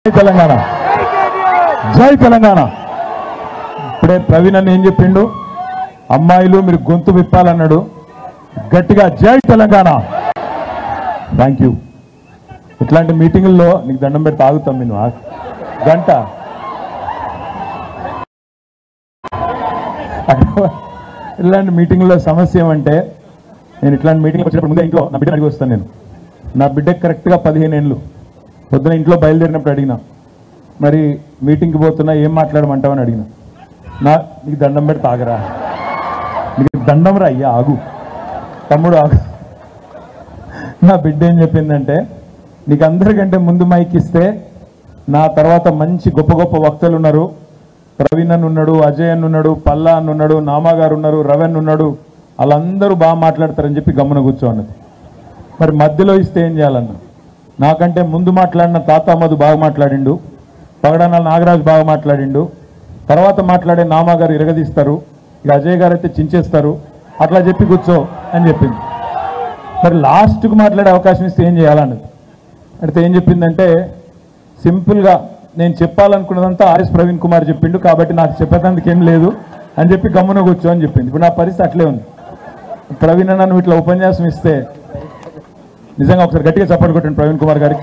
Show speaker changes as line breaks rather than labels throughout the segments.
తెలంగాణ జై తెలంగాణ ఇప్పుడే ప్రవీణ్ అన్న ఏం చెప్పిండు అమ్మాయిలు మీరు గొంతు విప్పాలన్నాడు గట్టిగా జై తెలంగాణ థ్యాంక్ యూ ఇట్లాంటి మీటింగుల్లో నీకు దండం పెట్టి తాగుతాం నేను ఆ- గంట ఇట్లాంటి మీటింగుల్లో సమస్య ఏమంటే నేను ఇట్లాంటి మీటింగ్ వచ్చినప్పుడు ముందే ఇంట్లో నా బిడ్డ అడిగి వస్తాను నేను నా బిడ్డకి కరెక్ట్గా పదిహేను ఏళ్ళు పొద్దున ఇంట్లో బయలుదేరినప్పుడు అడిగిన మరి మీటింగ్కి పోతున్నా ఏం మాట్లాడమంటావని అడిగిన నా నీకు దండం పెడితే ఆగరా నీకు దండం రా అయ్యా ఆగు తమ్ముడు ఆగు నా బిడ్డ ఏం చెప్పిందంటే నీకు అందరికంటే ముందు మైక్ ఇస్తే నా తర్వాత మంచి గొప్ప గొప్ప వక్తలు ఉన్నారు ప్రవీణ్ అన్న ఉన్నాడు అజయ్ అన్న ఉన్నాడు పల్లా అన్న ఉన్నాడు నామా గారు ఉన్నారు రవెన్ ఉన్నాడు వాళ్ళందరూ బాగా మాట్లాడతారని చెప్పి గమ్మున కూర్చో అన్నది మరి మధ్యలో ఇస్తే ఏం చేయాలన్న నాకంటే ముందు మాట్లాడిన తాత మధు బాగా మాట్లాడిండు పగడానాల నాగరాజు బాగా మాట్లాడిండు తర్వాత మాట్లాడే నామా గారు ఇరగదీస్తారు ఇక అజయ్ గారు అయితే చించేస్తారు అట్లా చెప్పి కూర్చో అని చెప్పింది మరి లాస్ట్కు మాట్లాడే అవకాశం ఇస్తే ఏం చేయాలన్నది అయితే ఏం చెప్పిందంటే సింపుల్గా నేను చెప్పాలనుకున్నదంతా ఆర్ఎస్ ప్రవీణ్ కుమార్ చెప్పిండు కాబట్టి నాకు చెప్పేందుకు ఏం లేదు అని చెప్పి గమ్మున కూర్చో అని చెప్పింది ఇప్పుడు నా పరిస్థితి అట్లే ఉంది ప్రవీణ్ అన్న నువ్వు ఇట్లా ఉపన్యాసం ఇస్తే నిజంగా ఒకసారి గట్టిగా చప్పట్లు కొట్టండి ప్రవీణ్ కుమార్ గారికి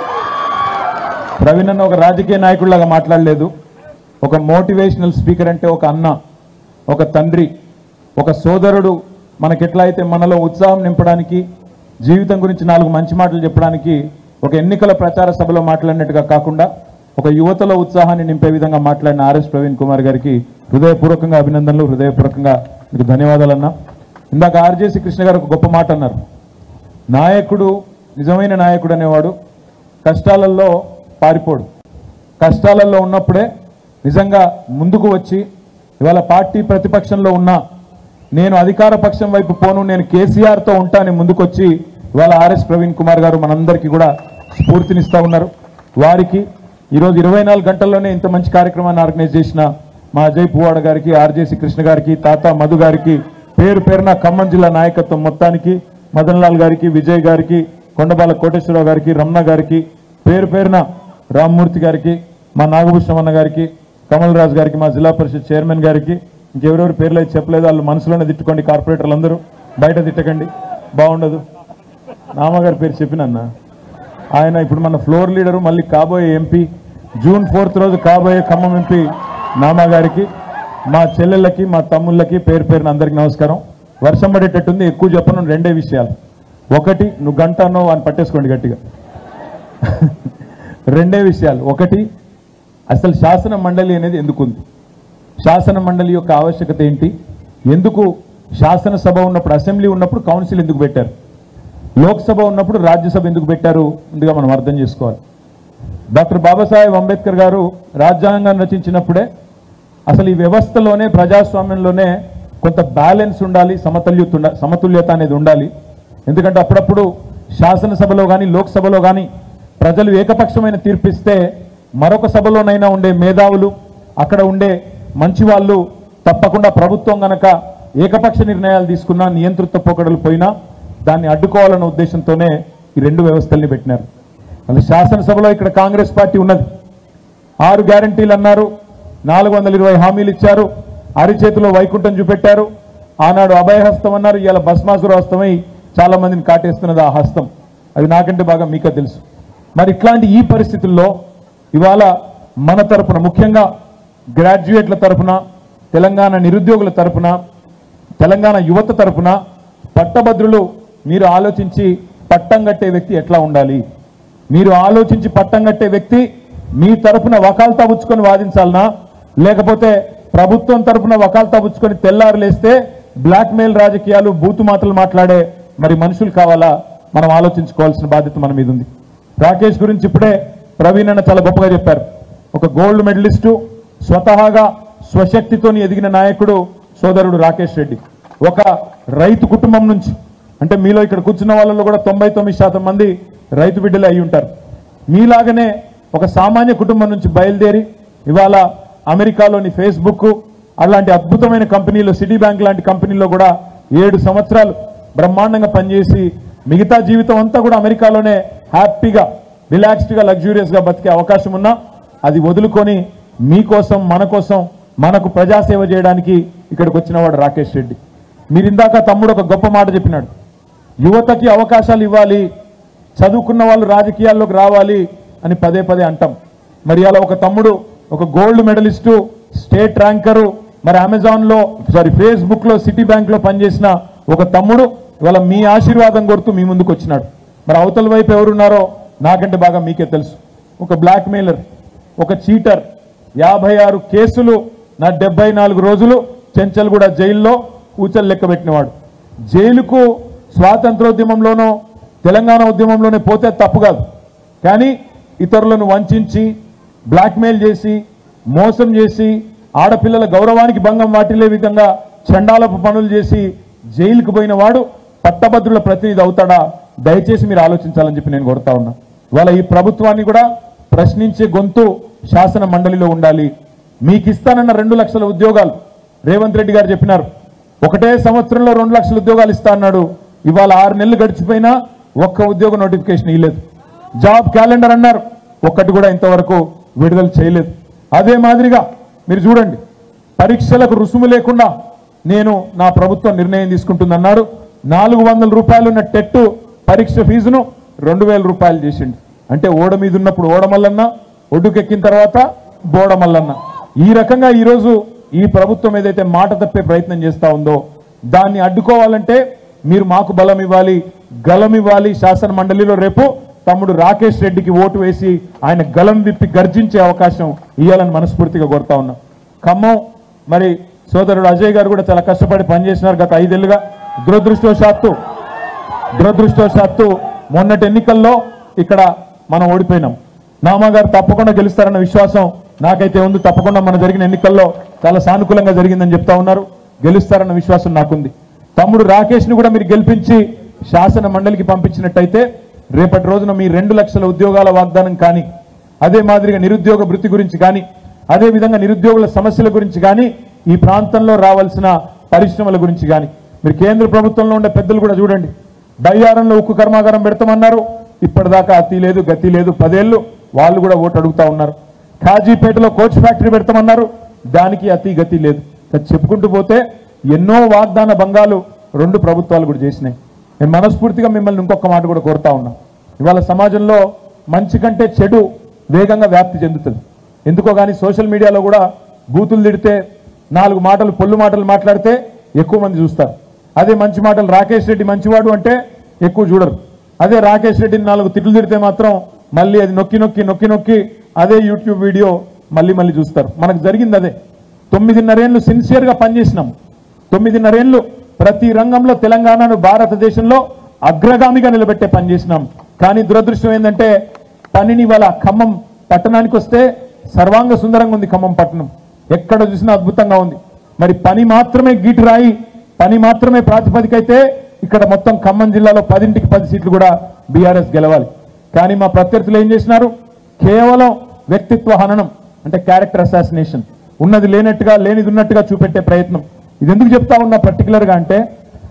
ప్రవీణ్ అన్న ఒక రాజకీయ నాయకుడిలాగా మాట్లాడలేదు ఒక మోటివేషనల్ స్పీకర్ అంటే ఒక అన్న ఒక తండ్రి ఒక సోదరుడు మనకెట్లా అయితే మనలో ఉత్సాహం నింపడానికి జీవితం గురించి నాలుగు మంచి మాటలు చెప్పడానికి ఒక ఎన్నికల ప్రచార సభలో మాట్లాడినట్టుగా కాకుండా ఒక యువతలో ఉత్సాహాన్ని నింపే విధంగా మాట్లాడిన ఆర్ఎస్ ప్రవీణ్ కుమార్ గారికి హృదయపూర్వకంగా అభినందనలు హృదయపూర్వకంగా మీకు ధన్యవాదాలన్నా ఇందాక ఆర్జేసి కృష్ణ గారు ఒక గొప్ప మాట అన్నారు నాయకుడు నిజమైన నాయకుడు అనేవాడు కష్టాలలో పారిపోడు కష్టాలలో ఉన్నప్పుడే నిజంగా ముందుకు వచ్చి ఇవాళ పార్టీ ప్రతిపక్షంలో ఉన్నా నేను అధికార పక్షం వైపు పోను నేను కేసీఆర్తో ఉంటానని ముందుకొచ్చి ఇవాళ ఆర్ఎస్ ప్రవీణ్ కుమార్ గారు మనందరికీ కూడా స్ఫూర్తినిస్తూ ఉన్నారు వారికి ఈరోజు ఇరవై నాలుగు గంటల్లోనే ఇంత మంచి కార్యక్రమాన్ని ఆర్గనైజ్ చేసిన మా అజయ్ పువ్వాడ గారికి ఆర్జేసి కృష్ణ గారికి తాత మధు గారికి పేరు పేరున ఖమ్మం జిల్లా నాయకత్వం మొత్తానికి మదన్ లాల్ గారికి విజయ్ గారికి కొండబాల కోటేశ్వరరావు గారికి రమణ గారికి పేరు పేరున రామ్మూర్తి గారికి మా నాగభూషణం అన్న గారికి కమల్ రాజు గారికి మా జిల్లా పరిషత్ చైర్మన్ గారికి ఇంకెవరెవరు పేర్లు అయితే చెప్పలేదు వాళ్ళు మనసులోనే తిట్టుకోండి కార్పొరేటర్లు అందరూ బయట తిట్టకండి బాగుండదు నామగారి పేరు చెప్పినన్నా ఆయన ఇప్పుడు మన ఫ్లోర్ లీడరు మళ్ళీ కాబోయే ఎంపీ జూన్ ఫోర్త్ రోజు కాబోయే ఖమ్మం ఎంపీ నామా గారికి మా చెల్లెళ్ళకి మా తమ్ముళ్ళకి పేరు పేరున అందరికి నమస్కారం వర్షం పడేటట్టుంది ఎక్కువ చెప్పను రెండే విషయాలు ఒకటి నువ్వు గంట అన్నావు అని పట్టేసుకోండి గట్టిగా రెండే విషయాలు ఒకటి అసలు శాసన మండలి అనేది ఎందుకు ఉంది శాసన మండలి యొక్క ఆవశ్యకత ఏంటి ఎందుకు శాసనసభ ఉన్నప్పుడు అసెంబ్లీ ఉన్నప్పుడు కౌన్సిల్ ఎందుకు పెట్టారు లోక్సభ ఉన్నప్పుడు రాజ్యసభ ఎందుకు పెట్టారు ముందుగా మనం అర్థం చేసుకోవాలి డాక్టర్ బాబాసాహెబ్ అంబేద్కర్ గారు రాజ్యాంగాన్ని రచించినప్పుడే అసలు ఈ వ్యవస్థలోనే ప్రజాస్వామ్యంలోనే కొంత బ్యాలెన్స్ ఉండాలి సమతుల్యత ఉండ- సమతుల్యత అనేది ఉండాలి ఎందుకంటే అప్పుడప్పుడు శాసనసభలో కానీ లోక్సభలో కానీ ప్రజలు ఏకపక్షమైన తీర్పిస్తే మరొక సభలోనైనా ఉండే మేధావులు అక్కడ ఉండే మంచి వాళ్ళు తప్పకుండా ప్రభుత్వం గనక ఏకపక్ష నిర్ణయాలు తీసుకున్నా నియంతృత్వ పోకడలు పోయినా దాన్ని అడ్డుకోవాలన్న ఉద్దేశంతోనే ఈ రెండు వ్యవస్థల్ని పెట్టినారు మళ్ళీ శాసనసభలో ఇక్కడ కాంగ్రెస్ పార్టీ ఉన్నది ఆరు గ్యారంటీలు అన్నారు నాలుగు వందల ఇరవై హామీలు ఇచ్చారు అరిచేతిలో వైకుంఠం చూపెట్టారు ఆనాడు అభయహస్తం అన్నారు ఇవాళ భస్మాసుర హస్తమై చాలా మందిని కాటేస్తున్నది ఆ హస్తం అది నాకంటే బాగా మీకే తెలుసు మరి ఇట్లాంటి ఈ పరిస్థితుల్లో ఇవాళ మన తరపున ముఖ్యంగా గ్రాడ్యుయేట్ల తరపున తెలంగాణ నిరుద్యోగుల తరపున తెలంగాణ యువత తరపున పట్టభద్రులు మీరు ఆలోచించి పట్టం కట్టే వ్యక్తి ఎట్లా ఉండాలి మీరు ఆలోచించి పట్టం కట్టే వ్యక్తి మీ తరపున వకాల్తా పుచ్చుకొని వాదించాలనా లేకపోతే ప్రభుత్వం తరపున వకాల్తా పుచ్చుకొని తెల్లారులేస్తే బ్లాక్ మెయిల్ రాజకీయాలు బూతు మాటలు మాట్లాడే మరి మనుషులు కావాలా మనం ఆలోచించుకోవాల్సిన బాధ్యత మన మీద ఉంది రాకేష్ గురించి ఇప్పుడే ప్రవీణ్ అన్న చాలా గొప్పగా చెప్పారు ఒక గోల్డ్ మెడలిస్టు స్వతహాగా స్వశక్తితోని ఎదిగిన నాయకుడు సోదరుడు రాకేష్ రెడ్డి ఒక రైతు కుటుంబం నుంచి అంటే మీలో ఇక్కడ కూర్చున్న వాళ్ళలో కూడా తొంభై తొమ్మిది శాతం మంది రైతు బిడ్డలే అయి ఉంటారు మీలాగనే ఒక సామాన్య కుటుంబం నుంచి బయలుదేరి ఇవాళ అమెరికాలోని ఫేస్బుక్ అలాంటి అద్భుతమైన కంపెనీలు సిటీ బ్యాంక్ లాంటి కంపెనీల్లో కూడా ఏడు సంవత్సరాలు బ్రహ్మాండంగా పనిచేసి మిగతా జీవితం అంతా కూడా అమెరికాలోనే హ్యాపీగా రిలాక్స్డ్గా లగ్జూరియస్గా బతికే అవకాశం ఉన్నా అది వదులుకొని మీకోసం మన కోసం మనకు ప్రజాసేవ చేయడానికి ఇక్కడికి వచ్చిన వాడు రాకేష్ రెడ్డి మీరు ఇందాక తమ్ముడు ఒక గొప్ప మాట చెప్పినాడు యువతకి అవకాశాలు ఇవ్వాలి చదువుకున్న వాళ్ళు రాజకీయాల్లోకి రావాలి అని పదే పదే అంటాం మరి అలా ఒక తమ్ముడు ఒక గోల్డ్ మెడలిస్టు స్టేట్ ర్యాంకరు మరి అమెజాన్లో సారీ ఫేస్బుక్లో సిటీ బ్యాంక్లో పనిచేసిన ఒక తమ్ముడు ఇవాళ మీ ఆశీర్వాదం కొడుతూ మీ ముందుకు వచ్చినాడు మరి అవతల వైపు ఎవరున్నారో నాకంటే బాగా మీకే తెలుసు ఒక బ్లాక్ మెయిలర్ ఒక చీటర్ యాభై ఆరు కేసులు నా డెబ్బై నాలుగు రోజులు చెంచల్గూడ జైల్లో ఊచలు లెక్క పెట్టినవాడు జైలుకు స్వాతంత్రోద్యమంలోనో తెలంగాణ ఉద్యమంలోనే పోతే తప్పు కాదు కానీ ఇతరులను వంచి బ్లాక్మెయిల్ చేసి మోసం చేసి ఆడపిల్లల గౌరవానికి భంగం వాటిల్లే విధంగా చండాలపు పనులు చేసి జైలుకు పోయిన వాడు పట్టభద్రుల ప్రతినిధి అవుతాడా దయచేసి మీరు ఆలోచించాలని చెప్పి నేను కోరుతా ఉన్నా ఇవాళ ఈ ప్రభుత్వాన్ని కూడా ప్రశ్నించే గొంతు శాసన మండలిలో ఉండాలి మీకు ఇస్తానన్న రెండు లక్షల ఉద్యోగాలు రేవంత్ రెడ్డి గారు చెప్పినారు ఒకటే సంవత్సరంలో రెండు లక్షల ఉద్యోగాలు ఇస్తా అన్నాడు ఇవాళ ఆరు నెలలు గడిచిపోయినా ఒక్క ఉద్యోగ నోటిఫికేషన్ ఇవ్వలేదు జాబ్ క్యాలెండర్ అన్నారు ఒక్కటి కూడా ఇంతవరకు విడుదల చేయలేదు అదే మాదిరిగా మీరు చూడండి పరీక్షలకు రుసుము లేకుండా నేను నా ప్రభుత్వం నిర్ణయం తీసుకుంటుందన్నారు నాలుగు వందల రూపాయలు ఉన్న టెట్ పరీక్ష ఫీజును రెండు వేల రూపాయలు చేసిండు అంటే ఓడ మీద ఉన్నప్పుడు ఓడమల్లన్న ఒడ్డుకెక్కిన తర్వాత బోడమల్లన్న ఈ రకంగా ఈరోజు ఈ ప్రభుత్వం ఏదైతే మాట తప్పే ప్రయత్నం చేస్తా ఉందో దాన్ని అడ్డుకోవాలంటే మీరు మాకు బలం ఇవ్వాలి గలం ఇవ్వాలి శాసన మండలిలో రేపు తమ్ముడు రాకేష్ రెడ్డికి ఓటు వేసి ఆయన గలం విప్పి గర్జించే అవకాశం ఇవ్వాలని మనస్ఫూర్తిగా కోరుతా ఉన్నాం ఖమ్మం మరి సోదరుడు అజయ్ గారు కూడా చాలా కష్టపడి పనిచేసినారు గత ఐదేళ్లుగా దురదృష్టవశాత్తు దురదృష్టవశాత్తు మొన్నటి ఎన్నికల్లో ఇక్కడ మనం ఓడిపోయినాం నామా గారు తప్పకుండా గెలుస్తారన్న విశ్వాసం నాకైతే ఉంది తప్పకుండా మన జరిగిన ఎన్నికల్లో చాలా సానుకూలంగా జరిగిందని చెప్తా ఉన్నారు గెలుస్తారన్న విశ్వాసం నాకుంది తమ్ముడు రాకేష్ ని కూడా మీరు గెలిపించి శాసన మండలికి పంపించినట్టయితే రేపటి రోజున మీ రెండు లక్షల ఉద్యోగాల వాగ్దానం కానీ అదే మాదిరిగా నిరుద్యోగ వృత్తి గురించి కానీ అదే విధంగా నిరుద్యోగుల సమస్యల గురించి కానీ ఈ ప్రాంతంలో రావాల్సిన పరిశ్రమల గురించి కానీ మీరు కేంద్ర ప్రభుత్వంలో ఉండే పెద్దలు కూడా చూడండి బయ్యారంలో ఉక్కు కర్మాగారం పెడతామన్నారు ఇప్పటిదాకా అతి లేదు గతి లేదు పదేళ్ళు వాళ్ళు కూడా ఓటు అడుగుతా ఉన్నారు కాజీపేటలో కోచ్ ఫ్యాక్టరీ పెడతామన్నారు దానికి అతి గతి లేదు ఇక చెప్పుకుంటూ పోతే ఎన్నో వాగ్దాన భంగాలు రెండు ప్రభుత్వాలు కూడా చేసినాయి నేను మనస్ఫూర్తిగా మిమ్మల్ని ఇంకొక మాట కూడా కోరుతా ఉన్నా ఇవాళ సమాజంలో మంచి కంటే చెడు వేగంగా వ్యాప్తి చెందుతుంది ఎందుకో కానీ సోషల్ మీడియాలో కూడా బూతులు తిడితే నాలుగు మాటలు పొల్లు మాటలు మాట్లాడితే ఎక్కువ మంది చూస్తారు అదే మంచి మాటలు రాకేష్ రెడ్డి మంచివాడు అంటే ఎక్కువ చూడరు అదే రాకేష్ రెడ్డిని నాలుగు తిట్లు తిడితే మాత్రం మళ్ళీ అది నొక్కి నొక్కి నొక్కి నొక్కి అదే యూట్యూబ్ వీడియో మళ్ళీ మళ్ళీ చూస్తారు మనకు జరిగింది అదే తొమ్మిదిన్నరేళ్ళు సిన్సియర్గా పనిచేసినాం తొమ్మిదిన్నరేళ్ళు ప్రతి రంగంలో తెలంగాణను భారతదేశంలో అగ్రగామిగా నిలబెట్టే పని చేసినాం కానీ దురదృష్టం ఏంటంటే పనిని వాళ్ళ ఖమ్మం పట్టణానికి వస్తే సర్వాంగ సుందరంగా ఉంది ఖమ్మం పట్టణం ఎక్కడ చూసినా అద్భుతంగా ఉంది మరి పని మాత్రమే గీటు రాయి పని మాత్రమే ప్రాతిపదిక అయితే ఇక్కడ మొత్తం ఖమ్మం జిల్లాలో పదింటికి పది సీట్లు కూడా బీఆర్ఎస్ గెలవాలి కానీ మా ప్రత్యర్థులు ఏం చేసినారు కేవలం వ్యక్తిత్వ హననం అంటే క్యారెక్టర్ అసాసినేషన్ ఉన్నది లేనట్టుగా లేనిది ఉన్నట్టుగా చూపెట్టే ప్రయత్నం ఇది ఎందుకు చెప్తా ఉన్నా particular గా అంటే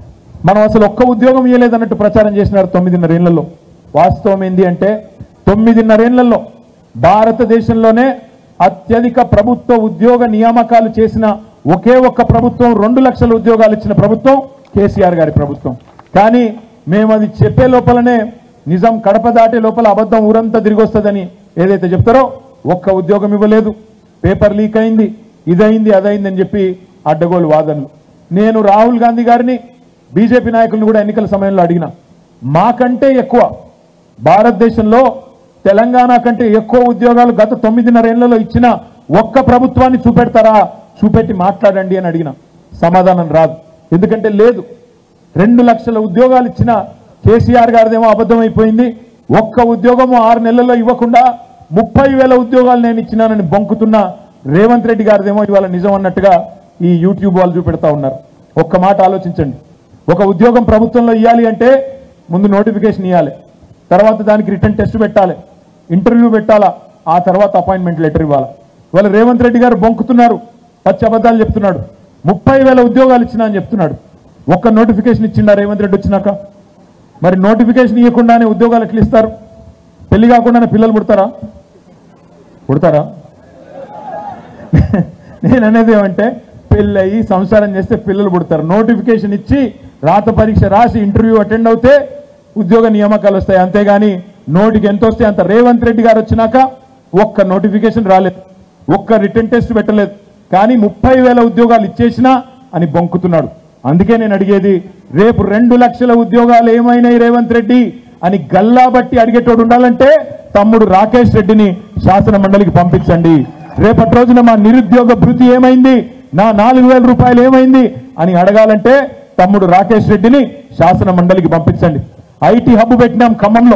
మనం అసలు ఒక్క ఉద్యోగం ఇవ్వలేదన్నట్టు ప్రచారం చేసినారు తొమ్మిదిన్నరేళ్లలో వాస్తవం ఏంది అంటే తొమ్మిదిన్నరేళ్లలో భారతదేశంలోనే అత్యధిక ప్రభుత్వ ఉద్యోగ నియామకాలు చేసిన ఒకే ఒక్క ప్రభుత్వం రెండు లక్షల ఉద్యోగాలు ఇచ్చిన ప్రభుత్వం కేసీఆర్ గారి ప్రభుత్వం కానీ మేము అది చెప్పే లోపలనే నిజం కడప దాటే లోపల అబద్ధం ఊరంతా తిరిగి వస్తుందని ఏదైతే చెప్తారో ఒక్క ఉద్యోగం ఇవ్వలేదు పేపర్ లీక్ అయింది ఇదైంది అదైంది అని చెప్పి అడ్డగోలు వాదనలు నేను రాహుల్ గాంధీ గారిని బీజేపీ నాయకులను కూడా ఎన్నికల సమయంలో అడిగిన మాకంటే ఎక్కువ భారతదేశంలో తెలంగాణ కంటే ఎక్కువ ఉద్యోగాలు గత తొమ్మిదిన్నరేళ్లలో ఇచ్చిన ఒక్క ప్రభుత్వాన్ని చూపెడతారా చూపెట్టి మాట్లాడండి అని అడిగిన సమాధానం రాదు ఎందుకంటే లేదు రెండు లక్షల ఉద్యోగాలు ఇచ్చిన కేసీఆర్ గారిదేమో అబద్ధమైపోయింది ఒక్క ఉద్యోగము ఆరు నెలల్లో ఇవ్వకుండా ముప్పై వేల ఉద్యోగాలు నేను ఇచ్చినానని బొంకుతున్న రేవంత్ రెడ్డి గారిదేమో ఇవాళ నిజం అన్నట్టుగా ఈ యూట్యూబ్ వాళ్ళు చూపెడతా ఉన్నారు ఒక్క మాట ఆలోచించండి ఒక ఉద్యోగం ప్రభుత్వంలో ఇవ్వాలి అంటే ముందు నోటిఫికేషన్ ఇవ్వాలి తర్వాత దానికి రిటర్న్ టెస్ట్ పెట్టాలి ఇంటర్వ్యూ పెట్టాలా ఆ తర్వాత అపాయింట్మెంట్ లెటర్ ఇవ్వాలి ఇవాళ రేవంత్ రెడ్డి గారు బొంకుతున్నారు పచ్చి అబద్ధాలు చెప్తున్నాడు ముప్పై వేల ఉద్యోగాలు ఇచ్చినా అని చెప్తున్నాడు ఒక్క నోటిఫికేషన్ ఇచ్చిండా రేవంత్ రెడ్డి వచ్చినాక మరి నోటిఫికేషన్ ఇవ్వకుండానే ఉద్యోగాలు ఎట్లా ఇస్తారు పెళ్లి కాకుండానే పిల్లలు పుడతారా పుడతారా నేను అనేది ఏమంటే పెళ్ళి అయ్యి సంసారం చేస్తే పిల్లలు పుడతారు నోటిఫికేషన్ ఇచ్చి రాత పరీక్ష రాసి ఇంటర్వ్యూ అటెండ్ అవుతే ఉద్యోగ నియామకాలు వస్తాయి అంతేగాని నోటికి ఎంత వస్తే అంత రేవంత్ రెడ్డి గారు వచ్చినాక ఒక్క నోటిఫికేషన్ రాలేదు ఒక్క రిటర్న్ టెస్ట్ పెట్టలేదు కానీ ముప్పై వేల ఉద్యోగాలు ఇచ్చేసినా అని బొంకుతున్నాడు అందుకే నేను అడిగేది రేపు రెండు లక్షల ఉద్యోగాలు ఏమైనాయి రేవంత్ రెడ్డి అని గల్లా బట్టి అడిగేటోడు ఉండాలంటే తమ్ముడు రాకేష్ రెడ్డిని శాసన మండలికి పంపించండి రేపటి రోజున మా నిరుద్యోగ భృతి ఏమైంది నా నాలుగు వేల రూపాయలు ఏమైంది అని అడగాలంటే తమ్ముడు రాకేష్ రెడ్డిని శాసన మండలికి పంపించండి ఐటీ హబ్ పెట్టినాం ఖమ్మంలో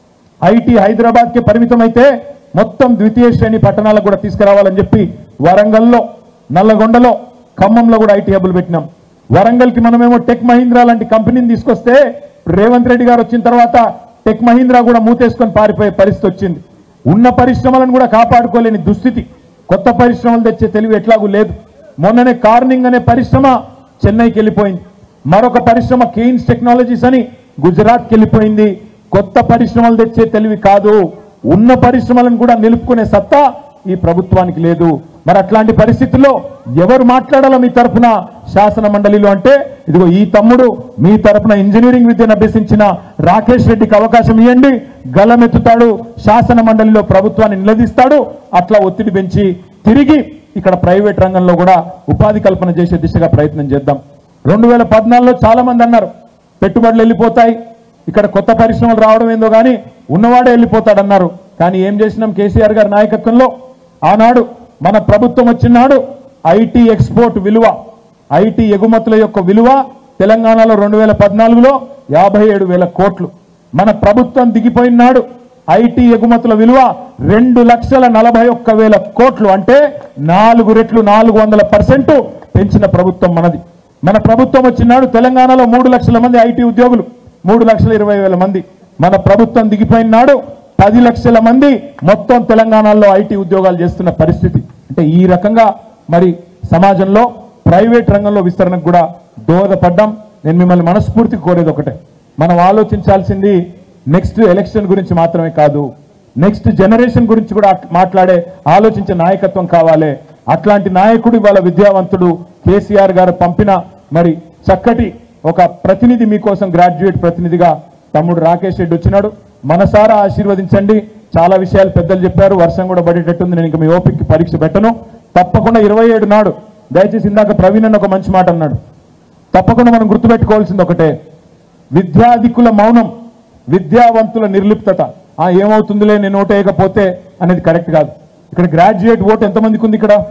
ఐటీ హైదరాబాద్ కి పరిమితం అయితే మొత్తం ద్వితీయ శ్రేణి పట్టణాలకు కూడా తీసుకురావాలని చెప్పి వరంగల్లో నల్లగొండలో ఖమ్మంలో కూడా ఐటీ హబ్బులు పెట్టినాం వరంగల్ కి మనమేమో టెక్ మహీంద్రా లాంటి కంపెనీని తీసుకొస్తే రేవంత్ రెడ్డి గారు వచ్చిన తర్వాత టెక్ మహీంద్రా కూడా మూతేసుకొని పారిపోయే పరిస్థితి వచ్చింది ఉన్న పరిశ్రమలను కూడా కాపాడుకోలేని దుస్థితి కొత్త పరిశ్రమలు తెచ్చే తెలివి ఎట్లాగూ లేదు మొన్ననే కార్నింగ్ అనే పరిశ్రమ చెన్నైకి వెళ్ళిపోయింది మరొక పరిశ్రమ కేయిన్స్ టెక్నాలజీస్ అని గుజరాత్కి వెళ్ళిపోయింది కొత్త పరిశ్రమలు తెచ్చే తెలివి కాదు ఉన్న పరిశ్రమలను కూడా నిలుపుకునే సత్తా ఈ ప్రభుత్వానికి లేదు మరి అట్లాంటి పరిస్థితుల్లో ఎవరు మాట్లాడాలో మీ తరఫున శాసన మండలిలో అంటే ఇదిగో ఈ తమ్ముడు మీ తరఫున ఇంజనీరింగ్ విద్యను అభ్యసించిన రాకేష్ రెడ్డికి అవకాశం ఇవ్వండి గలమెత్తుతాడు శాసన మండలిలో ప్రభుత్వాన్ని నిలదీస్తాడు అట్లా ఒత్తిడి పెంచి తిరిగి ఇక్కడ ప్రైవేట్ రంగంలో కూడా ఉపాధి కల్పన చేసే దిశగా ప్రయత్నం చేద్దాం రెండు వేల పద్నాలుగులో చాలా మంది అన్నారు పెట్టుబడులు వెళ్ళిపోతాయి ఇక్కడ కొత్త పరిశ్రమలు రావడం ఏందో కానీ ఉన్నవాడే వెళ్ళిపోతాడన్నారు కానీ ఏం చేసినాం కేసీఆర్ గారి నాయకత్వంలో ఆనాడు మన ప్రభుత్వం వచ్చినాడు ఐటీ ఎక్స్పోర్ట్ విలువ ఐటీ ఎగుమతుల యొక్క విలువ తెలంగాణలో రెండు వేల పద్నాలుగులో యాభై ఏడు వేల కోట్లు మన ప్రభుత్వం దిగిపోయినాడు ఐటీ ఎగుమతుల విలువ రెండు లక్షల నలభై ఒక్క వేల కోట్లు అంటే నాలుగు రెట్లు నాలుగు వందల పర్సెంట్ పెంచిన ప్రభుత్వం మనది మన ప్రభుత్వం వచ్చినాడు తెలంగాణలో మూడు లక్షల మంది ఐటీ ఉద్యోగులు మూడు లక్షల ఇరవై వేల మంది మన ప్రభుత్వం దిగిపోయినాడు పది లక్షల మంది మొత్తం తెలంగాణలో ఐటీ ఉద్యోగాలు చేస్తున్న పరిస్థితి అంటే ఈ రకంగా మరి సమాజంలో ప్రైవేట్ రంగంలో విస్తరణకు కూడా దోహదపడ్డాం నేను మిమ్మల్ని మనస్ఫూర్తిగా కోరేది ఒకటే మనం ఆలోచించాల్సింది నెక్స్ట్ ఎలక్షన్ గురించి మాత్రమే కాదు నెక్స్ట్ జనరేషన్ గురించి కూడా అట్- మాట్లాడే ఆలోచించే నాయకత్వం కావాలి అట్లాంటి నాయకుడు ఇవాళ విద్యావంతుడు కేసీఆర్ గారు పంపిన మరి చక్కటి ఒక ప్రతినిధి మీకోసం గ్రాడ్యుయేట్ ప్రతినిధిగా తమ్ముడు రాకేష్ రెడ్డి వచ్చినాడు మనసారా ఆశీర్వదించండి చాలా విషయాలు పెద్దలు చెప్పారు వర్షం కూడా పడేటట్టుంది నేను ఇంకా మీ ఓపికకి పరీక్ష పెట్టను తప్పకుండా ఇరవై ఏడు నాడు దయచేసి ఇందాక ప్రవీణ్ అన్న ఒక మంచి మాట అన్నాడు తప్పకుండా మనం గుర్తుపెట్టుకోవాల్సింది ఒకటే విద్యాధికుల మౌనం విద్యావంతుల నిర్లిప్తత ఆ ఏమవుతుందిలే నేను ఓటేయకపోతే అనేది కరెక్ట్ కాదు ఇక్కడ గ్రాడ్యుయేట్ ఓటు ఎంతమందికి ఉంది ఇక్కడ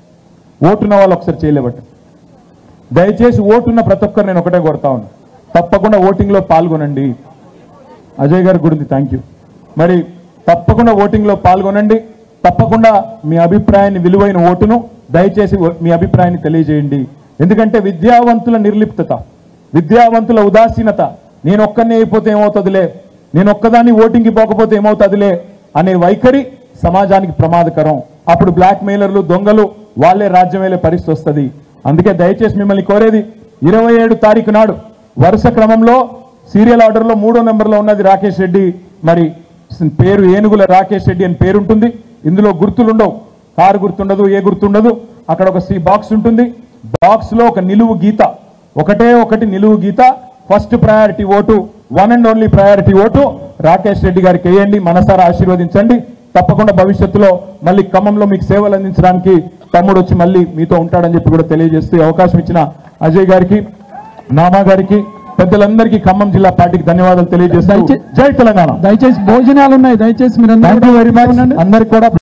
ఓటున్న వాళ్ళు ఒకసారి చేయలేబట్టి దయచేసి ఓటున్న ప్రతి ఒక్కరు నేను ఒకటే కొడతా ఉన్నా తప్పకుండా ఓటింగ్ లో పాల్గొనండి అజయ్ గారి గురించి థ్యాంక్ యూ మరి తప్పకుండా ఓటింగ్ లో పాల్గొనండి తప్పకుండా మీ అభిప్రాయాన్ని విలువైన ఓటును దయచేసి ఓ- మీ అభిప్రాయాన్ని తెలియజేయండి ఎందుకంటే విద్యావంతుల నిర్లిప్తత విద్యావంతుల ఉదాసీనత నేను ఒక్కనే అయిపోతే ఏమవుతుందిలే నేను ఒక్కదాన్ని ఓటింగ్కి పోకపోతే ఏమవుతుందిలే అనే వైఖరి సమాజానికి ప్రమాదకరం అప్పుడు బ్లాక్ మెయిలర్లు దొంగలు వాళ్ళే రాజ్యం వెళ్ళే పరిస్థితి వస్తుంది అందుకే దయచేసి మిమ్మల్ని కోరేది ఇరవై ఏడు తారీఖు నాడు వరుస క్రమంలో సీరియల్ ఆర్డర్ లో మూడో నెంబర్ లో ఉన్నది రాకేష్ రెడ్డి మరి పేరు ఏనుగుల రాకేష్ రెడ్డి అని పేరుంటుంది ఇందులో గుర్తులుండవు కారు గుర్తుండదు ఏ గుర్తుండదు అక్కడ ఒక సి బాక్స్ ఉంటుంది బాక్స్ లో ఒక నిలువు గీత ఒకటే ఒకటి నిలువు గీత first priority vote one and only priority vote Rakesh Reddy గారికి వేయండి మనసారా ఆశీర్వదించండి తప్పకుండా భవిష్యత్తులో మళ్ళీ ఖమ్మంలో మీకు సేవలు అందించడానికి తమ్ముడు వచ్చి మళ్ళీ మీతో ఉంటాడని చెప్పి కూడా తెలియజేస్తూ ఈ అవకాశం ఇచ్చిన అజయ్ గారికి నామా గారికి పెద్దలందరికీ ఖమ్మం జిల్లా పార్టీకి ధన్యవాదాలు తెలియజేస్తాను
దయచే-
జై తెలంగాణ
దయచేసి భోజనాలు ఉన్నాయి దయచేసి మీరు
థ్యాంక్ యూ వెరీ మచ్ అందరికి కూడా